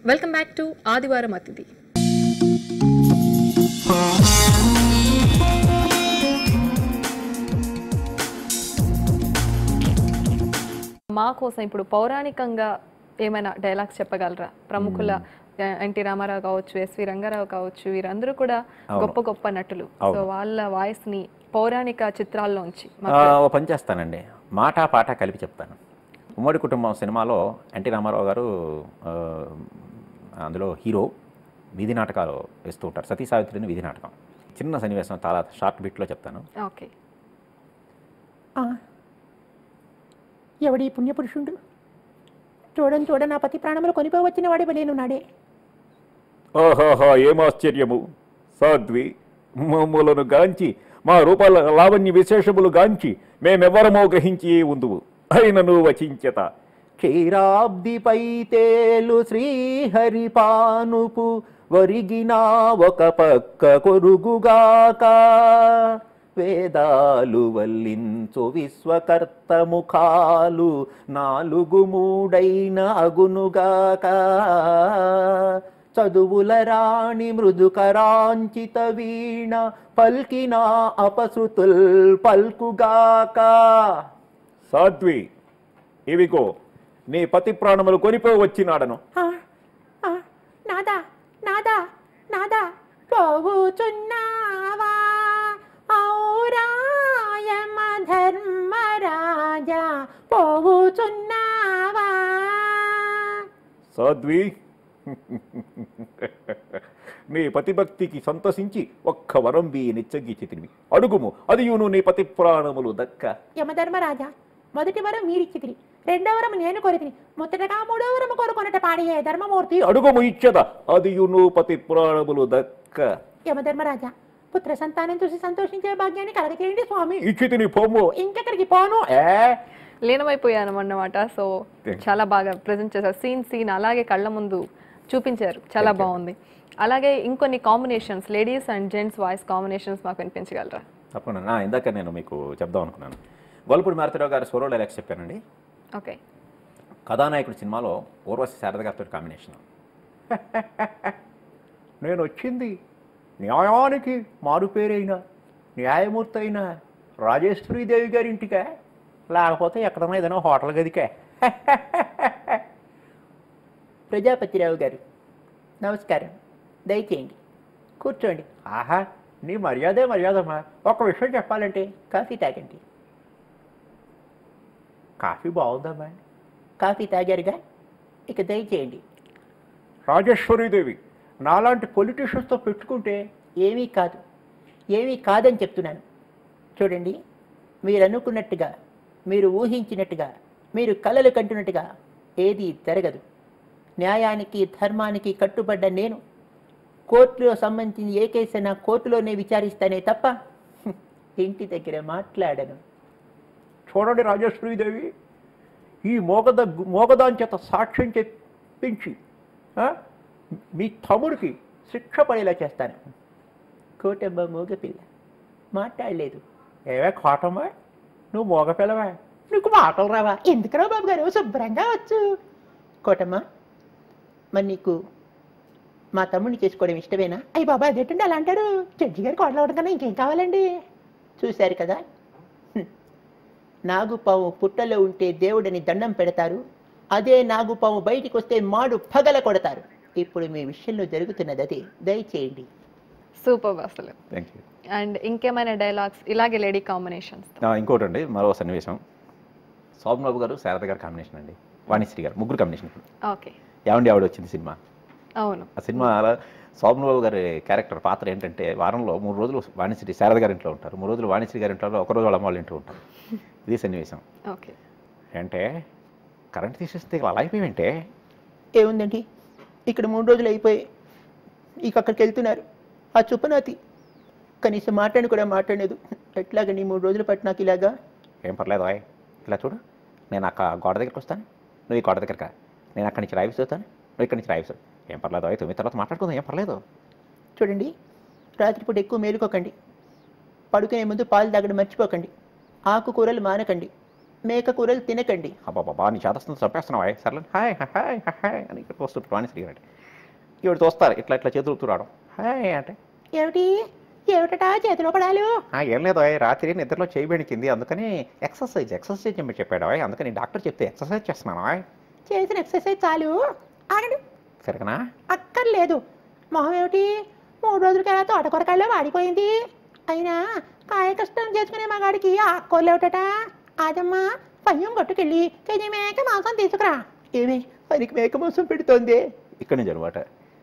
Welcome back to ఆదివారం అతిథి మా కోసం ఇప్పుడు పౌరాణికంగా ఏమైనా డైలాగ్స్ చెప్పగలరా ప్రముఖుల ఎన్టీ రామారావు కావచ్చు ఎస్వి రంగారావు కావచ్చు వీరందరూ కూడా గొప్ప గొప్ప నటులు సో వాళ్ళ వాయిస్ ని పౌరాణిక చిత్రాల్లోంచి ఆ, ఓ పని చేస్తానండి మాట పాట కలిపి చెప్తాను ఉమ్మడి కుటుంబం సినిమాలో ఎన్టీ రామారావు గారు ఆ, అందులో హీరో వీధి నాటకాలు వేస్తూ ఉంటారు సతీ సావిత్రిని వీధి నాటకం చిన్న సన్నివేశం చాలా షార్ట్ బిట్లో చెప్తాను ఓకే ఎవడి పుణ్యపురుషుండు చూడని చూడ నా పతి ప్రాణములు కొనిపోవచ్చిన వాడి నేనున్నాడే ఓహోహో ఏమాశ్చర్యము సాధ్వి మమ్మలను గాంచి మా రూపాల లావణ్య విశేషములు గాంచి మేమెవ్వరమో గ్రహించి ఉందువు అయినను వచించత క్షీరాబ్దిపై తేలు శ్రీహరిపానుపు వరిగినా ఒక పక్క కొరుగుగాక వేదాలు వల్లించు విశ్వకర్త ముఖాలు నాలుగు మూడైన అగునుగాక చదువుల రాణి మృదుకరాంచిత వీణ పల్కినా అపశృతుల్ పల్కుగాక సాధ్వి ఇవిగో నీ పతి ప్రాణములు కొనిపో వచ్చినాడను ఆ, ఆ, నాదా నాదా నాదా పోవుచున్నావా ఔరాయమ ధర్మరాజా పోవుచున్నావా సాధ్వి నీ పతిభక్తికి సంతసించి ఒక్క వరం బీ నిచ్చగించి తిరిగి అడుగుము అదియును నీ పతి ప్రాణములు దక్క యమధర్మరాజా మొదటి వరం మీరిచ్చితిరి రెండవ వరం నేను కొరితిని ముచ్చటగా మూడో వరము కోరుకొనట పాడియే ధర్మమూర్తి అడుగుము ఇచ్చద అదియును పతి ప్రాణములు దక్క యమధర్మరాజా పుత్ర సంతానం చూసి సంతోషించే భాగ్యాన్ని కలగచేయండి స్వామి ఇచ్చితిని పొమ్ము ఇంకెక్కడికి పోను ఏ లీనమైపోయాను అన్నమాట సో చాలా బాగా ప్రజెంట్ చేశారు సీన్ సీన్ అలాగే కళ్ళ ముందు చూపించారు చాలా బాగుంది అలాగే ఇంకొన్ని combinations ladies and gents voice combinations మాకు వినిపించగలరా తప్పకుండా నా ఇందాక నేను మీకు చెప్దాం అనుకున్నాను గొల్లపూడి మారుతిరావు గారు సోలో డైలాగ్స్ చెప్పానండి ఓకే కథానాయకుడు సినిమాలో ఊర్వశి శారద గారితో కాంబినేషన్ నేను వచ్చింది న్యాయానికి మారు పేరైన న్యాయమూర్తి అయిన రాజేశ్వరీదేవి గారి ఇంటికా లేకపోతే ఎక్కడన్నా ఏదైనా హోటల్ గదికే ప్రజాపతిరావు గారు నమస్కారం దయచేయండి కూర్చోండి ఆహా నీ మర్యాదే మర్యాదమ్మా ఒక విషయం చెప్పాలంటే కాఫీ తాగండి కాఫీ బాగుందమ్మా కాఫీ తాగారుగా ఇక దయచేయండి రాజేశ్వరీదేవి నాలాంటి పొలిటీషియన్స్తో పెట్టుకుంటే ఏమీ కాదు ఏమీ కాదని చెప్తున్నాను చూడండి మీరు అనుకున్నట్టుగా మీరు ఊహించినట్టుగా మీరు కలలు కంటున్నట్టుగా ఏదీ జరగదు న్యాయానికి ధర్మానికి కట్టుబడ్డ నేను కోర్టులో సంబంధించిన ఏ కేసైనా కోర్టులోనే విచారిస్తానే తప్ప హ్మ్, ఇంటి దగ్గర మాట్లాడను చూడండి రాజేశ్వరీదేవి ఈ మోగద మోగదాని చేత సాక్ష్యం చెప్పించి ఆ, మీ తమ్ముడికి శిక్ష పడేలా చేస్తాను కోటమ్మ మోగపిల్ల మాట్లాడలేదు ఏవే కోటమ్మా నువ్వు మోగపిల్లవా నీకు మాటలు రావా ఎందుకురా బాబు గారు శుభ్రంగా వచ్చు కోటమ్మ మరి నీకు మా తమ్ముడిని చేసుకోవడం ఇష్టమేనా అయ్యి బాబా అదేంటండి అలా అంటారు జడ్జి గారు కోటలు అవడం కన్నా ఇంకేం కావాలండి చూశారు కదా హ్మ్. నాగుపాము పుట్టలో ఉంటే దేవుడని దండం పెడతారు అదే నాగుపాము బయటికి వస్తే మాడు పగల కొడతారు ఇప్పుడు మీ విషయంలో జరుగుతున్నది అదే దయచేయండి సూపర్ అసలు థ్యాంక్ యూ అండ్ ఇంకేమైనా డైలాగ్స్ ఇలాగే లేడీ కాంబినేషన్స్ ఇంకోటి అండి మరో సన్నివేశం శోభన్ బాబు గారు శారద గారు కాంబినేషన్ అండి వాణిశ్రీ గారు ముగ్గురు కాంబినేషన్ ఇప్పుడు ఓకే ఏమండి ఆవిడ వచ్చింది సినిమా అవును ఆ సినిమా శోభన్ బాబు గారి క్యారెక్టర్ పాత్ర ఏంటంటే వారంలో మూడు రోజులు వాణిశ్రీ శారద గారి ఇంట్లో ఉంటారు మూడు రోజులు వాణిశ్రీ గారి ఇంట్లో ఒక రోజు వాళ్ళ అమ్మ వాళ్ళ ఇంట్లో ఉంటారు ఇది సన్నివేశం ఓకే అంటే కరెంట్ తీసేస్తే అలా అయిపోయామంటే ఏముందండి ఇక్కడ మూడు రోజులు అయిపోయి ఇక అక్కడికి వెళ్తున్నారు ఆ చుప్పనాతి కనీసం మాట్లాడి కూడా మాట్లాడలేదు ఎట్లాగండి మూడు రోజుల పాటు నాకు ఇలాగా ఏం పర్లేదు ఆయ్ ఇలా చూడు నేను అక్క గోడ దగ్గరికి వస్తాను నువ్వు ఈ గోడ దగ్గరికి రా నేను అక్కడి నుంచి రాయిస్ అవుతాను నువ్వు ఇక్కడి నుంచి రాయిస్ ఏం పర్లేదు అయ్యి తొమ్మిది తర్వాత మాట్లాడుకుందాం ఏం పర్లేదు చూడండి రాత్రిపూట ఎక్కువ మేలుకోకండి పడుకునే ముందు పాలు తాగడం మర్చిపోకండి ఆకుకూరలు మానకండి మేక కూరలు తినకండి అబ్బాబా నీ చేతస్తుంది చంపేస్తున్నావు అయ్యి సర్లే హాయ్ హాయ్ హాయ్ హాయ్ అని ఇక్కడ వస్తుంటారు వాణి శ్రీగారు ఈవిడ చూస్తారు ఇట్లా ఇట్లా చేతులు రావడం హాయ్ అంటే ఏమిటి ఏమిటటా చేతిలో పడాలు "ఆ, ఏం లేదు ఓయ్, రాత్రి నిద్రలో చేయబెణికింది అందుకని ఎక్సర్సైజ్ ఎక్సర్సైజ్ చెప్పి చెప్పాడు ఓయ్, అందుకని డాక్టర్ చెప్తే ఎక్సర్సైజ్ చేస్తున్నాను ఓయ్." చేసిన ఎక్సర్సైజ్ చాలు ఆగండి సరేనా అక్కర్లేదు మొహం ఏమిటి మూడు రోజులకి ఎలా తోటకూరకాయలో వాడిపోయింది అయినా కాయ కష్టం చేసుకునే మగాడికి ఆకుకూరలు ఏమిటట ఆదమ్మా పయ్యం కొట్టుకెళ్ళి కేజీ మేక మాంసం తీసుకురా ఏమి పనికి మేక మాంసం పెడుతోంది ఇక్కడి నుంచి అనమాట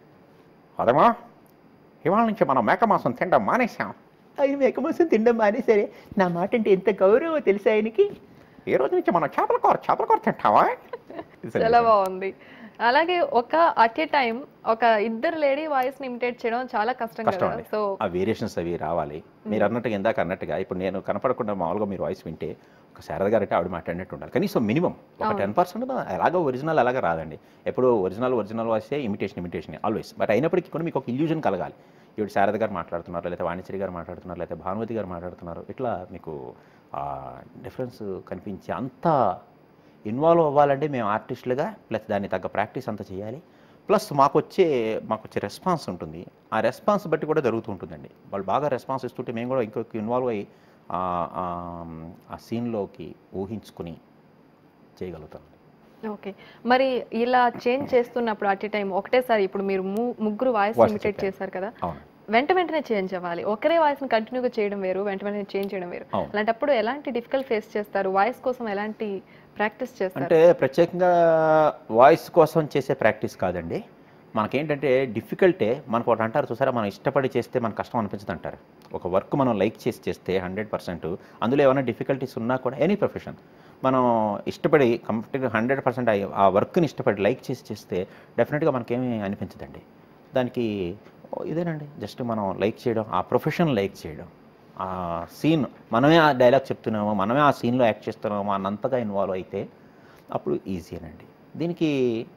అదమ్మా ఇవాళ నుంచి మనం మేక మాంసం తినడం మానేశాం ఆయన మేక మాంసం తినడం మానేసరే నా మాట అంటే ఎంత గౌరవం తెలుసా ఆయనకి ఈ రోజు నుంచి మనం చేపల కూర చేపల కూర తింటావా చాలా బాగుంది అలాగే ఒక అట్ ఏ టైం ఒక ఇద్దరు లేడీ వాయిస్ ని ఇమిటేట్ చేయడం చాలా కష్టం కష్టం కదా అండి సో ఆ వేరియేషన్స్ అవి రావాలి మీరు అన్నట్టుగా ఇందాక అన్నట్టుగా ఇప్పుడు నేను కనపడకుండా మామూలుగా మీరు వాయిస్ వింటే ఒక శారద గారు అంటే ఆవిడ మాట్లాడినట్టు ఉండాలి కనీసం మినిమం ఒక టెన్ పర్సెంట్ ఎలాగో ఒరిజినల్ అలాగా రాదండి ఎప్పుడు ఒరిజినల్ ఒరిజినల్ వాయిసే ఇమిటేషన్ ఇమిటేషన్ ఆల్వేస్ బట్ అయినప్పటికీ కూడా మీకు ఒక ఇల్యూజన్ కలగాలి ఇప్పుడు శారద గారు మాట్లాడుతున్నారు లేదా వాణిశ్రీ గారు మాట్లాడుతున్నారు లేదా భానుమతి గారు మాట్లాడుతున్నారు ఇట్లా మీకు డిఫరెన్స్ కనిపించే అంత ఇన్వాల్వ్ అవ్వాలంటే మేము ఆర్టిస్టులుగా ప్లస్ దాన్ని తగ్గ ప్రాక్టీస్ అంతా చేయాలి ప్లస్ మాకు వచ్చే మాకు వచ్చే రెస్పాన్స్ ఉంటుంది ఆ రెస్పాన్స్ బట్టి కూడా జరుగుతూ ఉంటుందండి వాళ్ళు బాగా రెస్పాన్స్ ఇస్తుంటే మేము కూడా ఇంకొక ఇన్వాల్వ్ అయ్యి ఆ- ఆ- ఆ సీన్లోకి ఊహించుకుని చేయగలుగుతాం ఓకే మరి ఇలా చేంజ్ చేస్తున్నప్పుడు అట్ ఏ టైం ఒకటేసారి ఇప్పుడు మీరు ము- ముగ్గురు వాయిస్ Voice ఇమిటేట్ చెప్పారు. చేశారు కదా అవును వెంట వెంటనే చేంజ్ అవ్వాలి ఒకరే వాయిస్ ని కంటిన్యూగా చేయడం వేరు వెంట వెంటనే చేంజ్ చేయడం వేరు అవును. అలాంటప్పుడు ఎలాంటి డిఫికల్ట్ ఫేస్ చేస్తారు వాయిస్ కోసం ఎలాంటి ప్రాక్టీస్ చేస్తారు అంటే ప్రత్యేకంగా వాయిస్ కోసం చేసే ప్రాక్టీస్ కాదండి మనకేంటంటే డిఫికల్టే మనకు ఒకటి అంటారు చూసారా మనం ఇష్టపడి చేస్తే మనకు కష్టం అనిపించదు అంటారు ఒక వర్క్ మనం లైక్ చేసి చేస్తే హండ్రెడ్ పర్సెంట్ అందులో ఏమైనా డిఫికల్టీస్ ఉన్నా కూడా ఎనీ ప్రొఫెషన్ మనం ఇష్టపడి కంప్లీట్గా హండ్రెడ్ పర్సెంట్ ఆ వర్క్ని ఇష్టపడి లైక్ చేసి చేస్తే డెఫినెట్గా మనకేమీ అనిపించదండి దానికి ఓ, ఇదేనండి జస్ట్ మనం లైక్ చేయడం ఆ ప్రొఫెషన్ లైక్ చేయడం ఆ సీన్ మనమే ఆ డైలాగ్ చెప్తున్నామో మనమే ఆ సీన్లో యాక్ట్ చేస్తున్నామో అన్నంతగా ఇన్వాల్వ్ అయితే అప్పుడు ఈజీనండి దీనికి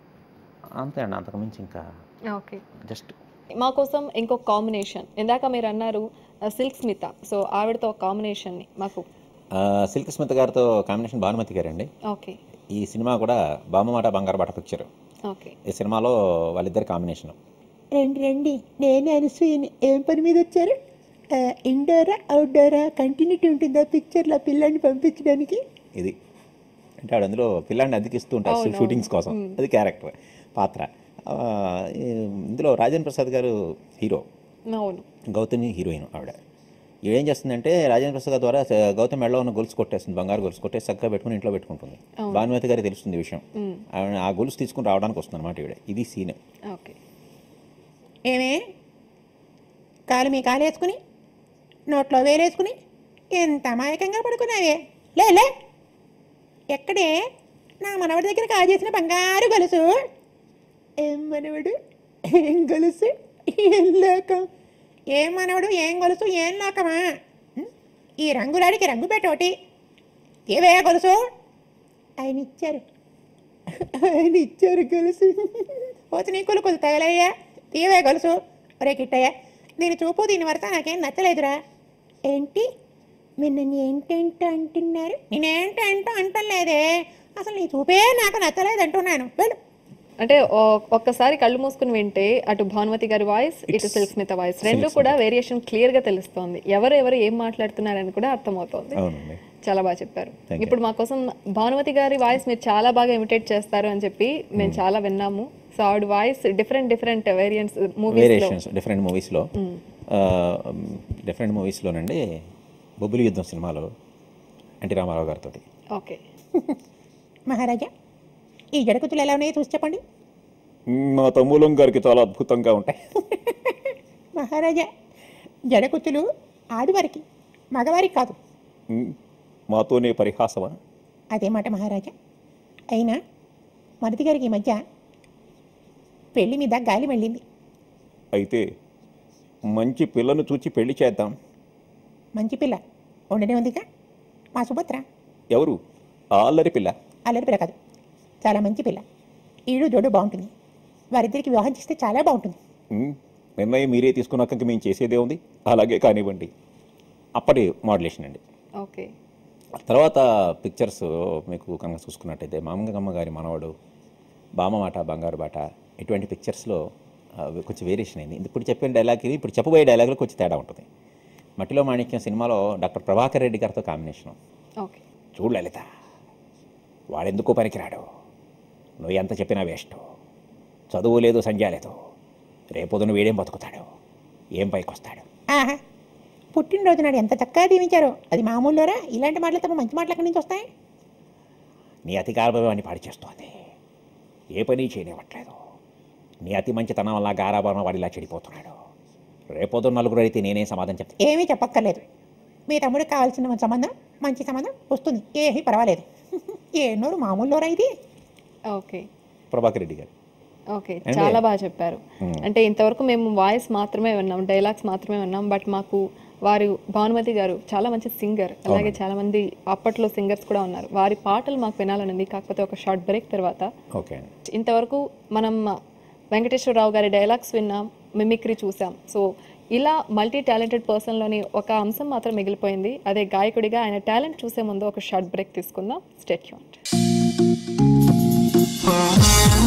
అంతే అండి అంతకుమించి ఇంకా ఓకే జస్ట్ మా కోసం ఇంకొక కాంబినేషన్ ఇందాక మీరు అన్నారు సిల్క్ స్మిత సో ఆవిడతో ఒక కాంబినేషన్ ని మాకు సిల్క్ స్మిత్ గారితో కాంబినేషన్ భానుమతి గారండి ఓకే ఈ సినిమా కూడా బామ్మమాట బంగారు బాట పిక్చర్ ఓకే ఈ సినిమాలో వాళ్ళిద్దరి కాంబినేషన్ రండి రండి నేను అనసూయని ఏం పని మీద వచ్చారు ఆ, ఇండోరా అవుట్డోరా కంటిన్యూటీ ఉంటుందా పిక్చర్లో పిల్లని పంపించడానికి ఇది అంటే ఆడు అందులో పిల్లాడిని అద్దెకిస్తూ ఉంటారు అవును, షూటింగ్స్ కోసం అది క్యారెక్టర్ పాత్ర ఆ, ఈ- ఇందులో రాజేంద్ర ప్రసాద్ గారు హీరో అవును గౌతమి హీరోయిన్ ఆవిడ ఈవిడ ఏం చేస్తుందంటే రాజేంద్ర ప్రసాద్ ద్వారా స- గౌతమి మెడలో ఉన్న గొలుసు కొట్టేస్తుంది బంగారు గొలుసు కొట్టేసి చక్కగా పెట్టుకుని ఇంట్లో పెట్టుకుంటుంది భానుమతి గారికి తెలుస్తుంది ఈ విషయం మ్మ్. ఆవిడ ఆ గొలుసు తీసుకుని రావడానికి వస్తుంది అనమాట ఈవిడ ఇది సీన్ ఓకే ఏమే కాలు మీ కాలు వేసుకుని నోట్లో వేలేసుకుని ఎంత అమాయకంగా పడుకున్నావే లే లే ఎక్కడే నా మనవడి దగ్గర కాజేసిన బంగారు గొలుసు ఏం మనవడు ఏం గొలుసు ఏం లోకం ఏం మనవడు ఏం గొలుసు ఏం లోకమా ఉం? ఈ రంగులాడికి రంగు పెట్టోటి ఏవే గొలుసు ఆయన ఇచ్చారు ఆయన ఇచ్చారు గొలుసు పోతు నీ కొలుకులు తగలయ్యా తీవే గొలుసు ఒరే కిట్టయ్య దీని చూపు దీని వరస నాకేం నచ్చలేదురా ఏంటి మీరు నన్ను ఏంటేంటో అంటున్నారు నేనేంటేంటో అంటలేదే అసలు నీ చూపే నాకు నచ్చలేదు అంటున్నాను వెళ్ళు అంటే ఓ- ఒక్కసారి కళ్ళు మూసుకుని వింటే అటు భానుమతి గారి వాయిస్ ఇటు సిల్క్ స్మిత వాయిస్ రెండు కూడా వేరియేషన్ క్లియర్ గా తెలుస్తోంది ఎవరు ఎవరు ఏం మాట్లాడుతున్నారని కూడా అర్థమవుతోంది అవునండి చాలా బాగా చెప్పారు Thank you. ఇప్పుడు మా కోసం భానుమతి గారి వాయిస్ మీరు చాలా బాగా ఇమిటేట్ చేస్తారు అని చెప్పి మేము చాలా విన్నాము సో ఆవిడ voice different different variants movies లో వేరియేషన్స్ డిఫరెంట్ మూవీస్లో డిఫరెంట్ మూవీస్లోనండి బొబ్బులి యుద్ధం సినిమాలో ఎన్టీ రామారావు గారితో ఓకే మహారాజా ఈ జడకుతులు ఎలా ఉన్నాయో చూసి చెప్పండి మా తమ్ములం గారికి చాలా అద్భుతంగా ఉంటాయి మహారాజా జడకుతులు ఆడవారికి మగవారికి కాదు మ్, మాతోనే పరిహాసమా అదే మాట మహారాజా అయినా మరుది గారికి ఈ మధ్య పెళ్లి మీద గాలి వెళ్ళింది అయితే మంచి పిల్లను చూచి పెళ్లి చేద్దాం మంచి పిల్ల ఉండనే ఉందిగా మా సుభద్ర ఎవరు ఆ అల్లరి పిల్ల అల్లరి పిల్ల కాదు చాలా మంచి పిల్ల ఈడు జోడు బాగుంటుంది వారిద్దరికి వివాహం చేస్తే చాలా బాగుంటుంది మ్, నిర్ణయం మీరే తీసుకున్నాక ఇంక మేము చేసేదే ఉంది అలాగే కానివ్వండి అప్పటి మోడలేషన్ అండి ఓకే తర్వాత పిక్చర్స్ మీకు కనుక చూసుకున్నట్టయితే మామగమ్మ గారి మనవడు బామ మాట బంగారు బాట ఇటువంటి పిక్చర్స్లో ఆ, కొంచెం వేరియేషన్ అయింది ఇప్పుడు చెప్పిన డైలాగ్కి ఇప్పుడు చెప్పబోయే డైలాగులు కొంచెం తేడా ఉంటుంది మట్టిలో మాణిక్యం సినిమాలో డాక్టర్ ప్రభాకర్ రెడ్డి గారితో కాంబినేషను ఓకే చూడు లలిత వాడెందుకు పనికిరాడు నువ్వు ఎంత చెప్పినా వేస్ట్ చదువు లేదు సంధ్య లేదు రేపొద్దున వీడేం బతుకుతాడు ఏం పైకి వస్తాడు ఆహా పుట్టినరోజు నాడు ఎంత చక్కగా దీవించారో అది మామూలురా ఇలాంటి మాటలు తప్ప మంచి మాటలు ఎక్కడి నుంచి వస్తాయి నీ అతి గారభావాన్ని పాడి చేస్తోంది ఏ పని చేయనివ్వట్లేదు నీ అతి మంచితనం వల్ల గారాభావం వాడిలా చెడిపోతున్నాడు రేపొద్దున నలుగురు అయితే నేనేం సమాధానం చెప్తాను ఏమీ చెప్పక్కర్లేదు మీ తమ్ముడికి కావాల్సిన సంబంధం మంచి సంబంధం వస్తుంది ఏమీ పర్వాలేదు ఏ నోరు మామూలు నోరా ఇది ఓకే ప్రభాకర్ రెడ్డి గారు ఓకే చాలా బాగా చెప్పారు అంటే ఇంతవరకు మేము వాయిస్ మాత్రమే విన్నాం డైలాగ్స్ మాత్రమే విన్నాం బట్ మాకు వారు భానుమతి గారు చాలా మంచి సింగర్ అలాగే చాలా మంది అప్పట్లో సింగర్స్ కూడా ఉన్నారు వారి పాటలు మాకు వినాలనుంది కాకపోతే ఒక షార్ట్ బ్రేక్ తర్వాత ఓకే అండి ఇంతవరకు మనం వెంకటేశ్వరరావు గారి డైలాగ్స్ విన్నాం మిమిక్రీ చూసాం సో ఇలా మల్టీ టాలెంటెడ్ పర్సన్లోని ఒక అంశం మాత్రం మిగిలిపోయింది అదే గాయకుడిగా ఆయన టాలెంట్ చూసే ముందు ఒక షార్ట్ బ్రేక్ తీసుకుందాం స్టేట్ యూన్